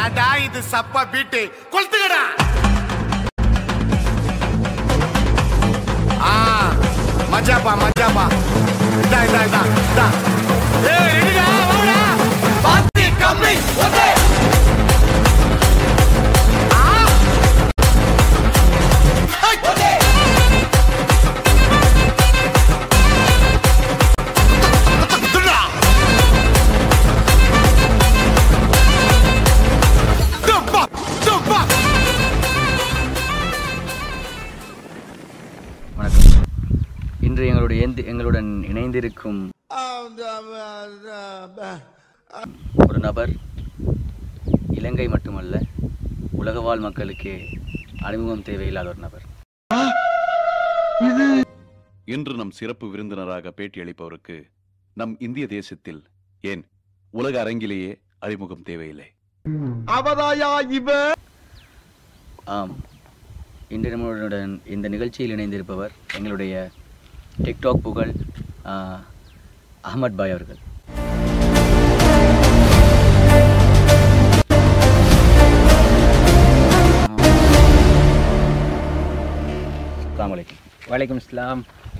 ஏடா இது சப்பா பீட்டு கொளுத்துக்கடா ஆ மஜாப்பா மஜாப்பா இதா இதா இதா இதா ஏய் ரெடிடா வாடா பாத்தி கம்மி ஓகே வணக்கம் இன்று எங்களுடைய எந்த எங்களுடன் இணைந்திருக்கும் ஒரு நபர் இலங்கை மட்டுமல்ல உலகவாழ் மக்களுக்கு அறிமுகம் தேவையில்லாத ஒரு நபர் இன்று நம் சிறப்பு விருந்தினராக பேட்டியளிப்பவருக்கு நம் இந்திய தேசத்தில் ஏன் உலக அரங்கிலேயே அறிமுகம் தேவையில்லை அவதாயா இவ ஆம் இன்று நம்மளுடன் இந்த நிகழ்ச்சியில் இணைந்திருப்பவர் எங்களுடைய டிக்டாக் புகழ் ஆ, அகமத் பாய் அவர்கள் அஸ்ஸலாமு அலைக்கும் வலைக்கம் இஸ்லாம்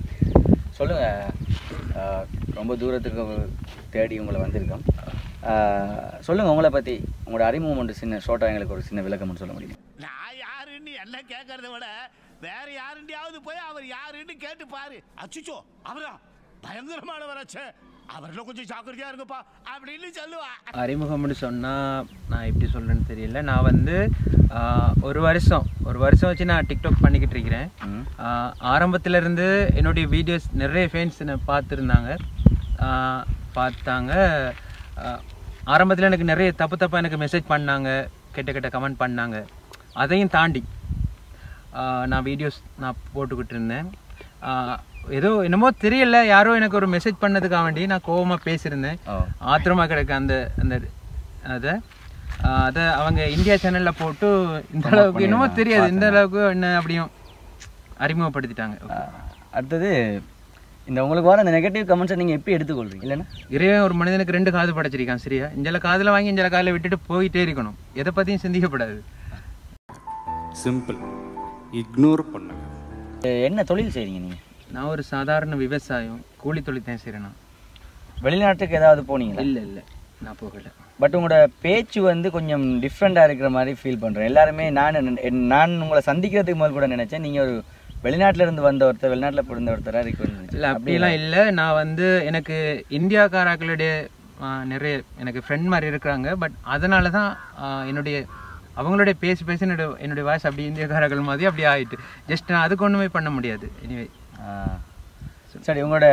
சொல்லுங்கள் ரொம்ப தூரத்துக்கு தேடி உங்களை வந்திருக்கோம் சொல்லுங்கள் உங்களை பற்றி உங்களோட அறிமுகம் ஒன்று சின்ன ஷார்ட்டாக எங்களுக்கு ஒரு சின்ன விளக்கம் சொல்ல முடியுமா நான் யாருன்னு என்ன கேட்கறத விட வேற யாருண்டியாவது போய் அவர் யாருன்னு கேட்டு பாரு அச்சுச்சோ அவரா பயங்கரமானவராச்சே அவர்ல கொஞ்சம் ஜாக்கிரதையா இருங்கப்பா அப்படின்னு சொல்லுவா அறிமுகம்னு சொன்னால் நான் எப்படி சொல்கிறேன்னு தெரியல நான் வந்து ஆஹ், ஒரு வருஷம் ஒரு வருஷம் வச்சு நான் டிக்டாக் பண்ணிக்கிட்டு இருக்கிறேன் ம். ஆஹ், ஆரம்பத்துல இருந்து என்னுடைய வீடியோஸ் நிறைய ஃபேன்ஸ் பார்த்துருந்தாங்க ஆஹ், பார்த்தாங்க ஆரம்பத்தில் எனக்கு நிறைய தப்பு தப்பாக எனக்கு மெசேஜ் பண்ணாங்க கெட்ட கெட்ட கமெண்ட் பண்ணாங்க அதையும் தாண்டி ஆஹ், நான் வீடியோஸ் நான் போட்டுக்கிட்டு இருந்தேன் ஆஹ், ஏதோ என்னமோ தெரியல யாரோ எனக்கு ஒரு மெசேஜ் பண்ணதுக்காக வேண்டி நான் கோவமாக பேசியிருந்தேன் ஓ ஆத்திரமா கிடக்கு அந்த அந்த அதை அதை அவங்க இந்தியா சேனல்ல போட்டு இந்த அளவுக்கு என்னமோ தெரியாது இந்த அளவுக்கு என்ன அப்படியும் அறிமுகப்படுத்திட்டாங்க ஆஹ், அடுத்தது இந்த உங்களுக்கு வர இந்த நெகட்டிவ் கமெண்ட்ஸை நீங்கள் எப்படி எடுத்துக்கொள்றீங்க இல்லைன்னா இறைவன் ஒரு மனிதனுக்கு ரெண்டு காது படைச்சிருக்கான் சரியா இஞ்சல காதுல வாங்கி இஞ்சல காதுல விட்டுட்டு போயிட்டே இருக்கணும் எதை பத்தியும் சிந்திக்கப்படாது சிம்பிள் இக்னோர் பண்ணுங்க என்ன தொழில் செய்றீங்க நீங்கள் நான் ஒரு சாதாரண விவசாயம் கூலி தொழில் தான் செய்கிறேன் நான் வெளிநாட்டுக்கு ஏதாவது போனீங்களா இல்லை இல்லை நான் போகல பட் உங்களோட பேச்சு வந்து கொஞ்சம் டிஃப்ரெண்ட்டாக இருக்கிற மாதிரி ஃபீல் பண்ணுறேன் எல்லாருமே நான் என்- நான் உங்களை சந்திக்கிறதுக்கு முதல் கூட நினச்சேன் நீங்கள் ஒரு வெளிநாட்டுல இருந்து வந்த ஒருத்தர் வெளிநாட்டில் பிறந்த ஒருத்தராக இருக்குன்னு நினைச்சேன். இல்லை அப்படிலாம் இல்லை நான் வந்து எனக்கு இந்தியாக்காராக்களுடைய ஆ, நிறைய எனக்கு ஃப்ரெண்ட் மாதிரி இருக்கிறாங்க பட் அதனால தான் ஆ, என்னுடைய அவங்களுடைய பேசி பேசி என்னுடைய என்னுடைய வாய்ஸ் அப்படி இந்தியக்காரர்கள் மாதிரி அப்படி ஆயிட்டு ஜஸ்ட் நான் அதுக்கு ஒன்றுமே பண்ண முடியாது எனிவே ஆ. சரி உங்களோட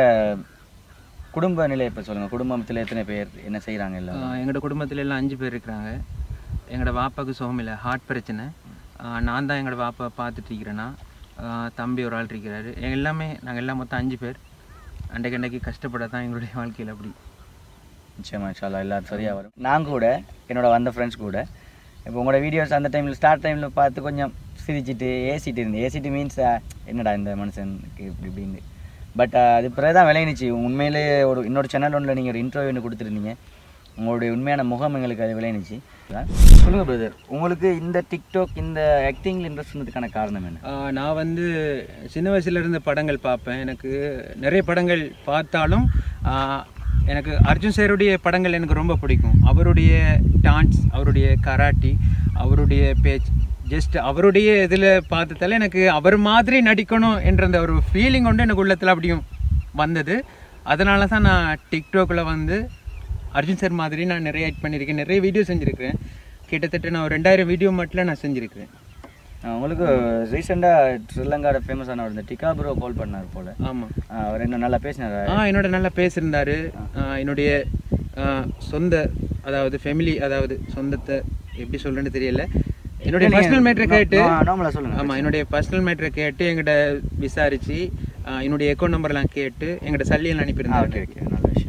குடும்ப நிலை இப்போ சொல்லுங்கள் குடும்பத்தில் எத்தனை பேர் என்ன செய்கிறாங்க எல்லாம் எங்களோட குடும்பத்துல எல்லாம் அஞ்சு பேர் இருக்கிறாங்க எங்களோட வாப்பாவுக்கு சுகம் இல்லை ஹார்ட் பிரச்சனை ஆ, நான் தான் எங்களோட வாப்பா பார்த்துட்டு இருக்கிறேன்னா ஆ, தம்பி ஒரு ஆள் இருக்கிறாரு எங்க எல்லாமே நாங்கள் எல்லாம் மொத்தம் அஞ்சு பேர் அன்றைக்கு அன்றைக்கு கஷ்டப்பட தான் எங்களுடைய வாழ்க்கையில் அப்படி நிச்சயமா இன்ஷால்லா எல்லாரும் சரியாக வரும் நான் கூட என்னோட வந்த ஃப்ரெண்ட்ஸ் கூட இப்போ உங்களோட வீடியோஸ் அந்த டைமில் ஸ்டார்ட் டைமில் பார்த்து கொஞ்சம் சிரிச்சிட்டு ஏசிட்டு இருந்தேன் ஏசிட்டு மீன்ஸ் என்னடா இந்த மனுஷனுக்கு இப்படி இப்படின்னு பட் அது பிறகு தான் விளையினுச்சு உண்மையிலே ஒரு இன்னொரு சேனல் ஒன்றில் நீங்கள் ஒரு இன்டர்வியூ ஒன்று கொடுத்துருந்தீங்க உங்களுடைய உண்மையான முகம் எங்களுக்கு அது விளையினுச்சு சொல்லுங்கள் பிரதர் உங்களுக்கு இந்த டிக்டாக் இந்த ஆக்டிங்கில் இன்ட்ரெஸ்ட் வந்ததுக்கான காரணம் என்ன ஆஹ் நான் வந்து சின்ன வயசுல இருந்து படங்கள் பார்ப்பேன் எனக்கு நிறைய படங்கள் பார்த்தாலும் ஆஹ் எனக்கு அர்ஜுன் சாருடைய படங்கள் எனக்கு ரொம்ப பிடிக்கும் அவருடைய டான்ஸ் அவருடைய கராட்டி அவருடைய பேச்சு ஜஸ்ட் அவருடைய இதில் பார்த்ததால எனக்கு அவர் மாதிரி நடிக்கணும் என்ற அந்த ஒரு ஃபீலிங் கொண்டு எனக்கு உள்ளத்தில் அப்படியும் வந்தது அதனால தான் நான் டிக்டாக்ல வந்து அர்ஜுன் சார் மாதிரி நான் நிறைய ஆக்ட் பண்ணியிருக்கேன் நிறைய வீடியோ செஞ்சுருக்கேன் கிட்டத்தட்ட நான் ஒரு ரெண்டாயிரம் வீடியோ மட்டும் நான் செஞ்சுருக்கேன் ஆஹ் உங்களுக்கு ரீசெண்டாக ஸ்ரீலங்காவோட ஃபேமஸான ஒரு இந்த டிகா ப்ரோ கால் பண்ணார் போல் ஆமாம் அவர் இன்னும் நல்லா பேசினார் ஆ என்னோட நல்லா பேசியிருந்தாரு ஆ, என்னுடைய ஆ, சொந்த அதாவது ஃபேமிலி அதாவது சொந்தத்தை எப்படி சொல்றேன்னு தெரியல என்னுடைய நீங்க பர்சனல் மேட்ரை நா- கேட்டு நா- நார்மலா சொல்லுங்க. ஆமா என்னுடைய பர்சனல் மேட்ரை கேட்டு எங்கிட்ட விசாரிச்சு ஆ, என்னுடைய அக்கௌண்ட் நம்பர்லாம் கேட்டு எங்கிட்ட சல்லியெல்லாம் ஓகே அனுப்பியிருந்தாங்க ஓகே நல்ல விஷயம்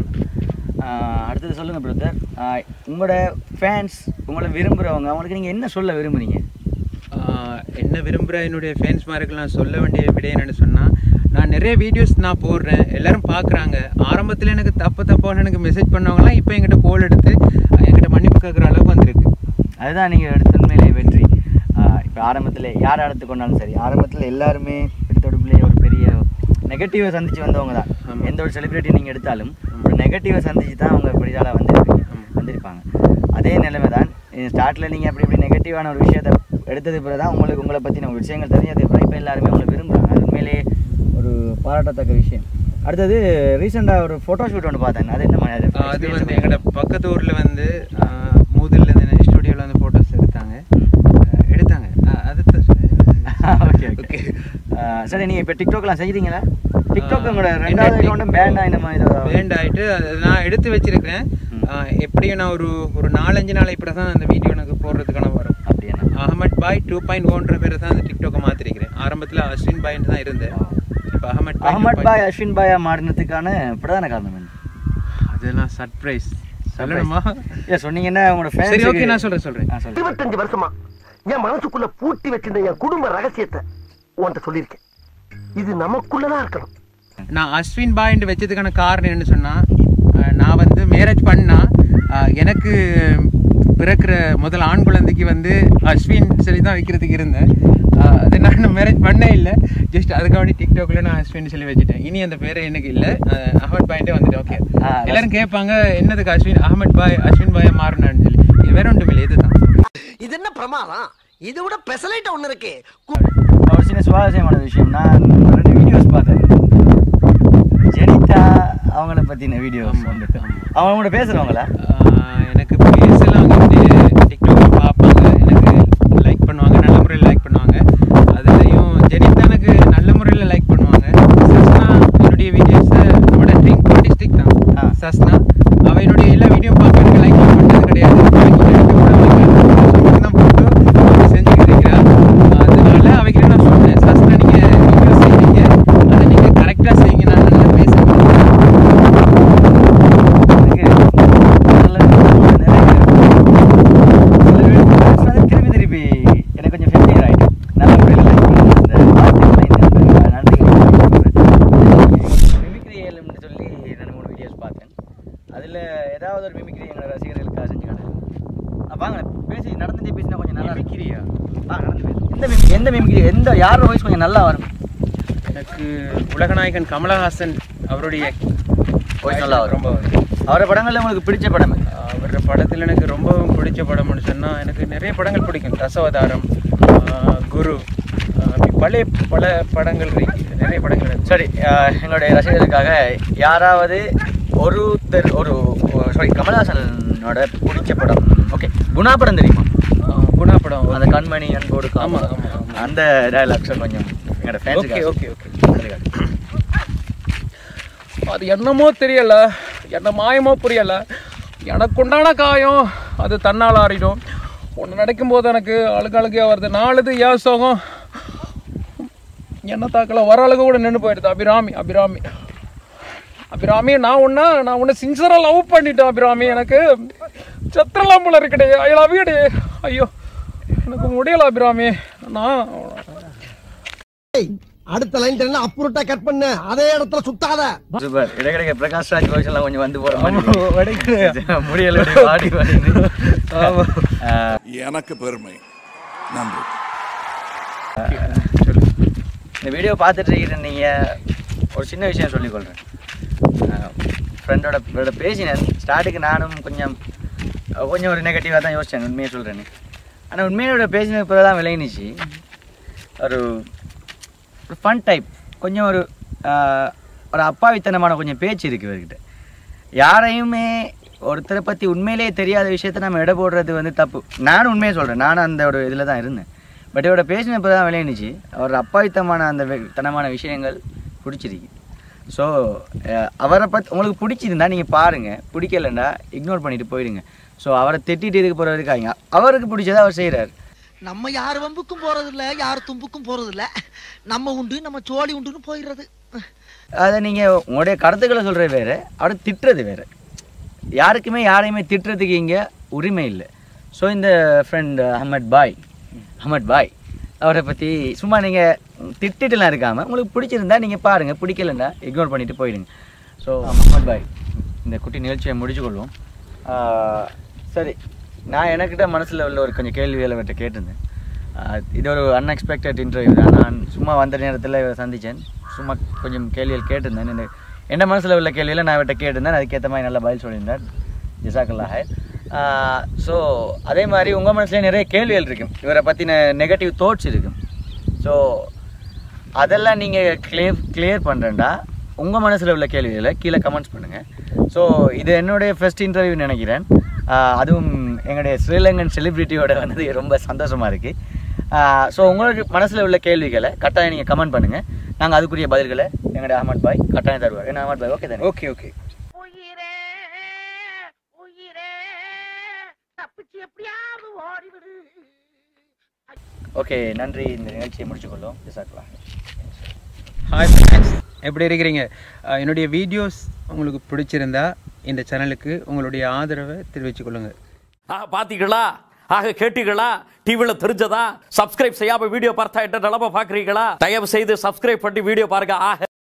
ஆஹ் அடுத்தது சொல்லுங்க பிரதர் உங்களோட ஃபேன்ஸ் உங்களை விரும்புகிறவங்க அவங்களுக்கு நீங்கள் என்ன சொல்ல விரும்புறீங்க ஆஹ் என்ன விரும்புகிற என்னுடைய ஃபேன்ஸ் மாருக்கெல்லாம் சொல்ல வேண்டிய விடை என்னன்னு சொன்னால் நான் நிறைய வீடியோஸ் நான் போடுறேன் எல்லாரும் பார்க்குறாங்க ஆரம்பத்தில் எனக்கு தப்பு தப்பான எனக்கு மெசேஜ் பண்ணவங்களாம் இப்போ என்கிட்ட கோல் எடுத்து என்கிட்ட மன்னிப்பு கேட்குற அளவுக்கு வந்திருக்கு அதுதான் நீங்கள் எடுத்த உண்மையிலே வெற்றி இப்போ ஆரம்பத்தில் யார் எடுத்து கொண்டாலும் சரி ஆரம்பத்தில் எல்லாருமே எடுத்தொடுப்புலேயே ஒரு பெரிய நெகட்டிவை சந்திச்சு வந்தவங்க தான் எந்த ஒரு செலிப்ரிட்டி நீங்கள் எடுத்தாலும் ஒரு நெகட்டிவை சந்திச்சு தான் அவங்க பெரியால வந்திருப்பீங்க வந்திருப்பாங்க அதே நிலைமை தான் ஸ்டார்ட்டில் நீங்கள் அப்படி இப்படி நெகட்டிவான ஒரு விஷயத்தை எடுத்தது பிறகு தான் உங்களுக்கு உங்களை பற்றின ஒரு விஷயங்கள் தெரிஞ்சது பிறகு இப்போ எல்லாருமே உங்களை விரும்புகிறாங்க அது உண்மையிலேயே ஒரு பாராட்டத்தக்க விஷயம் அடுத்தது ரீசெண்டாக ஒரு ஃபோட்டோ ஷூட் ஒன்று பார்த்தேன் அது என்ன மாதிரி ஆஹ் அது வந்து எங்களோட பக்கத்து ஊரில் வந்து மூதில் இருந்து ஸ்டுடியோவில் வந்து ஃபோட்டோஸ் எடுத்தாங்க ஆஹ் எடுத்தாங்க ஆஹ் அது ஓகே ஓகே சரி நீங்கள் இப்போ டிக்டாக்லாம் செய்கிறீங்களா டிக்டாக் உங்களோட ரெண்டாவது அக்கௌண்ட்டும் பேண்டா இந்த மாதிரி ஏதாவது- வேண்ட் ஆகிட்டு அது நான் எடுத்து வச்சிருக்கிறேன் ஆஹ் எப்படியும் நான் ஒரு ஒரு நாலஞ்சு நாள் இப்படி தான் அந்த வீடியோ எனக்கு போடுறதுக்கான வரும் அப்படியா அகமட் பாய் டூ பாயிண்ட் ஒன்ற பேரை தான் அந்த டிக்டாக்கை மாற்றிருக்கிறேன் ஆரம்பத்தில் அஸ்வின் பாயிண்ட் தான் இருந்தேன் இப்போ அகமட் பாய் அகமட் பாய் அஸ்வின் பாயா மாறினதுக்கான பிரதான காரணம் என்ன அதெல்லாம் சர்ப்ரைஸ் சொல்லணுமா இல்லை சொன்னீங்கன்னா உங்களோட ஃபேன்ஸ் சரி ஓகே நான் சொல்கிறேன் சொல்கிறேன் ஆ சொல்லுங்கள் இருபத்தஞ்சு வருஷமா என் மனசுக்குள்ள பூட்டி வச்சிருந்த என் குடும்ப ரகசியத்தை உன்கிட்ட சொல்லியிருக்கேன் இது நமக்குள்ளதான் இருக்கணும் நான் அஸ்வின் பாயிண்ட் வச்சதுக்கான காரணம் என்ன சொன்னால் நான் வந்து மேரேஜ் பண்ணா அஹ், எனக்கு பிறக்கிற முதல் ஆண் குழந்தைக்கு வந்து அஸ்வின் சொல்லி தான் வைக்கிறதுக்கு இருந்தேன் அஹ், அது நான் மேரேஜ் பண்ணே இல்லை ஜஸ்ட் அதுக்காண்டி டிக்டாக்ல நான் அஸ்வின் சொல்லி வச்சுட்டேன் இனி அந்த பேரே எனக்கு இல்லை அஹமத் பாயிண்டே வந்துட்டு ஓகே ஆ, எல்லாரும் கேட்பாங்க என்னதுக்கு அஸ்வின் அகமத் பாய் அஸ்வின் பாயை மாறினான்னு சொல்லி இது வேற ஒன்றும் இல்லை இதுதான் இது என்ன பிரமாதம் இதை விட பெசலைட் ஒண்ணு இருக்கு ஒரு சின்ன சுவாரஸ்யமான விஷயம் நான் ரெண்டு வீடியோஸ் பார்த்தேன் ஜெனிதா அவங்கள பற்றின வீடியோஸ் வந்து அவங்க கூட பேசுகிறவங்களா ஆஹ் எனக்கு பேசலாம் வந்து டிக்டாக்ல பார்ப்பாங்க எனக்கு லைக் பண்ணுவாங்க நல்ல முறையில் லைக் பண்ணுவாங்க அதுலேயும் ஜெனிதா எனக்கு நல்ல முறையில் லைக் பண்ணுவாங்க சஸ்னா என்னுடைய வீடியோஸை அவட ட்ரிங்க் டிஸ்ட்ரிக் தான் ஆ. சஸ்னா அவ என்னுடைய எல்லா வீடியோ பார்க்க எனக்கு லைக் பண்ணது கிடையாது எனக்கு எடுத்து கூட அவளுக்கு தான் போட்டு அவ செஞ்சுக்கிட்டு இருக்கிறா அதனால அவைக்கிட்ட நான் சொன்னேன் சஸ்னா நீங்கள் வீடியோ செய்வீங்க அதை நீங்கள் கரெக்டாக செய்யுங்க நான் நல்லா பேசுகிறேன் எனக்கு நல்ல நிறைய சில வீடியோஸ் திருப்பி திருப்பி எனக்கு கொஞ்சம் ஃபெமிலியர் ஆகிட்டு நல்ல முறையில் லைக் பண்ணுறது அந்த வார்த்தைகளை இந்த நன்றி மிமிக்ரி ஏலம்னு சொல்லி ரெண்டு மூணு வீடியோஸ் பார்த்தேன் அதில் ஏதாவது ஒரு மிமிக்ரி எங்களோட ரசிகர்களுக்காக செஞ்சு காட்டுங்க வாங்க பேசி நடந்துட்டு பேசினா கொஞ்சம் நல்லா இருக்கும். மிமிக்ரியா வாங்க நடந்து பேசுவோம் எந்த மிமிக்ரி எந்த மிமிக்ரி எந்த யாரோட வாய்ஸ் கொஞ்சம் நல்லா வரும் எனக்கு உலகநாயகன் கமலஹாசன் அவருடைய Voice நல்லா வரும். ரொம்ப வரும். அவரோட படங்களில் உங்களுக்கு பிடிச்ச படம் எது? அவரோட படத்தில் எனக்கு ரொம்பவும் பிடிச்ச படம்னு சொன்னால் எனக்கு நிறைய படங்கள் பிடிக்கும் தசவதாரம் ஆஹ் குரு ஆஹ் இப்படி பழைய பல படங்கள் இருக்கு. நிறைய படங்கள் இருக்கு. சரி அஹ், எங்களுடைய ரசிகர்களுக்காக யாராவது ஒருத்தர் ஒரு சாரி கமல்ஹாசனோட பிடிச்ச படம் ஓகே குணா படம் தெரியுமா ஆஹ் குணா படம் அந்த கண்மணி அன்போடு ஆமா, காமா ஆமா, ஆமா. அந்த டைலாக்ஸை கொஞ்சம் எங்களோட ஓகே ஃபேன்ஸுக்கு ஓகே ஓகே அது என்னமோ தெரியல என்ன மாயமோ புரியல எனக்கு உண்டான காயம் அது தன்னால் ஆறிடும் ஒன்று நடக்கும்போது எனக்கு அழுக அழுகையாக வருது நாலுது ஏன் சோகம் என்ன தாக்கல வர அழுக கூட நின்று போயிடுது அபிராமி அபிராமி அபிராமி நான் உன்ன நான் உன்னை சின்சராக லவ் பண்ணிட்டேன் அபிராமி எனக்கு சத்திரலாம் போல இருக்கடே ஐ லவ் யூ ஐயோ எனக்கு முடியல அபிராமி நான் அடுத்த லைன் என்ன அப்புறட்டா கட் பண்ண அதே இடத்துல சுத்தாத சூப்பர் இடைக்கிடைக்க பிரகாஷ் ராஜ் voice எல்லாம் கொஞ்சம் வந்து போகிற மாதிரி முடியல வாடி வாடி எனக்கு பெருமை நன்றி இந்த வீடியோ பார்த்துட்டு இருக்கிற நீங்கள் ஒரு சின்ன விஷயம் சொல்லிக்கொள்கிறேன் ஃப்ரெண்டோட ஃப்ரெண்டோட பேசினேன் ஸ்டார்ட்டுக்கு நானும் கொஞ்சம் அஹ், கொஞ்சம் ஒரு நெகட்டிவாக தான் யோசித்தேன் உண்மையை சொல்கிறேன்னு ஆனால் உண்மையோட பேசின பிறகு தான் விளங்கினுச்சு ஒரு ஒரு ஃபன் டைப் கொஞ்சம் ஒரு ஆஹ், ஒரு அப்பாவித்தனமான கொஞ்சம் பேச்சு இருக்குது இவர்கிட்ட யாரையுமே ஒருத்தரை பற்றி உண்மையிலேயே தெரியாத விஷயத்த நம்ம எடை போடுறது வந்து தப்பு நானும் உண்மையை சொல்கிறேன் நானும் அந்த ஒரு இதில் தான் இருந்தேன் பட் இவரோட பேசின பிறகு தான் விளையாண்டுச்சு அவர் அப்பாவித்தமான அந்த வெ- தனமான விஷயங்கள் பிடிச்சிருக்கு ஸோ அவரை பற்றி உங்களுக்கு பிடிச்சிருந்தா நீங்கள் பாருங்கள் பிடிக்கலண்டா இக்னோர் பண்ணிட்டு போயிடுங்க ஸோ அவரை திட்டிட்டு இதுக்கு போகிற இருக்காங்க அவருக்கு பிடிச்சதை அவர் செய்கிறார் நம்ம யார் வம்புக்கும் போறது இல்ல யார் தும்புக்கும் போறது இல்ல நம்ம உண்டு நம்ம சோழி உண்டுன்னு போயிடுறது அதை நீங்கள் உங்களுடைய கருத்துக்களை சொல்கிறது வேறு அவரை திட்டுறது வேறு யாருக்குமே யாரையுமே திட்டுறதுக்கு இங்கே உரிமை இல்லை ஸோ இந்த ஃப்ரெண்ட் அஹமத் பாய் அஹமத் பாய் அவரை பற்றி சும்மா நீங்கள் திட்டிட்டுலாம் இருக்காமல் உங்களுக்கு பிடிச்சிருந்தா நீங்கள் பாருங்கள் பிடிக்கலன்னா இக்னோர் பண்ணிட்டு போயிடுங்க ஸோ அஹமத் பாய் இந்த குட்டி நிகழ்ச்சியை முடிச்சு கொள்வோம் ஆஹ், சரி நான் எனக்கிட்ட மனசில் உள்ள ஒரு கொஞ்சம் கேள்விகளை அவர்கிட்ட கேட்டிருந்தேன் ஆஹ் இது ஒரு அன்எக்ஸ்பெக்டட் இன்டர்வியூ தான் நான் சும்மா வந்த நேரத்தில் இவரை சந்தித்தேன் சும்மா கொஞ்சம் கேள்விகள் கேட்டிருந்தேன் இந்த என்ன மனசில் உள்ள கேள்வியில் நான் இவர்கிட்ட கேட்டிருந்தேன் அதுக்கேற்ற மாதிரி நல்லா பதில் சொல்லியிருந்தார் ஜிசாக்கல்லாஹ் ஸோ அதே மாதிரி உங்கள் மனசுலேயே நிறைய கேள்விகள் இருக்கும் இவரை பற்றின நெகட்டிவ் தாட்ஸ் இருக்கும் ஸோ அதெல்லாம் நீங்கள் கிளியர் கிளியர் பண்ணுறேன்டா உங்கள் மனசில் உள்ள கேள்விகளை கீழே கமெண்ட்ஸ் பண்ணுங்கள் ஸோ இது என்னுடைய ஃபர்ஸ்ட் இன்டர்வியூ நினைக்கிறேன் ஆஹ் அதுவும் எங்களுடைய ஸ்ரீலங்கன் செலிப்ரிட்டியோட வந்தது ரொம்ப சந்தோஷமாக இருக்குது ஸோ உங்களுக்கு மனசில் உள்ள கேள்விகளை கட்டாயம் நீங்கள் கமெண்ட் பண்ணுங்கள் நாங்கள் அதுக்குரிய பதில்களை எங்களுடைய அஹமத் பாய் கட்டாயம் தருவார் என்ன அஹமத் பாய் ஓகே தானே ஓகே ஓகே உயிரே உயிரே தப்பிச்சு எப்படியாவது ஓடிவிடு ஓகே நன்றி இந்த நிகழ்ச்சியை முடிச்சுக்கொள்ளும் ஜிசாக்கலாம் ஹாய் ஃப்ரெண்ட்ஸ் எப்படி இருக்கிறீங்க அஹ் என்னுடைய வீடியோஸ் உங்களுக்கு பிடிச்சிருந்தா இந்த சேனலுக்கு உங்களுடைய ஆதரவை தெரிவித்துக் கொள்ளுங்க ஆக பாத்தீங்களா ஆக கேட்டீங்களா டிவில தெரிஞ்சதா சப்ஸ்கிரைப் செய்யாம வீடியோ பார்த்தா என்ன நிலம பாக்குறீங்களா தயவு செய்து சப்ஸ்கிரைப் பண்ணி வீடியோ பாருங்க ஆக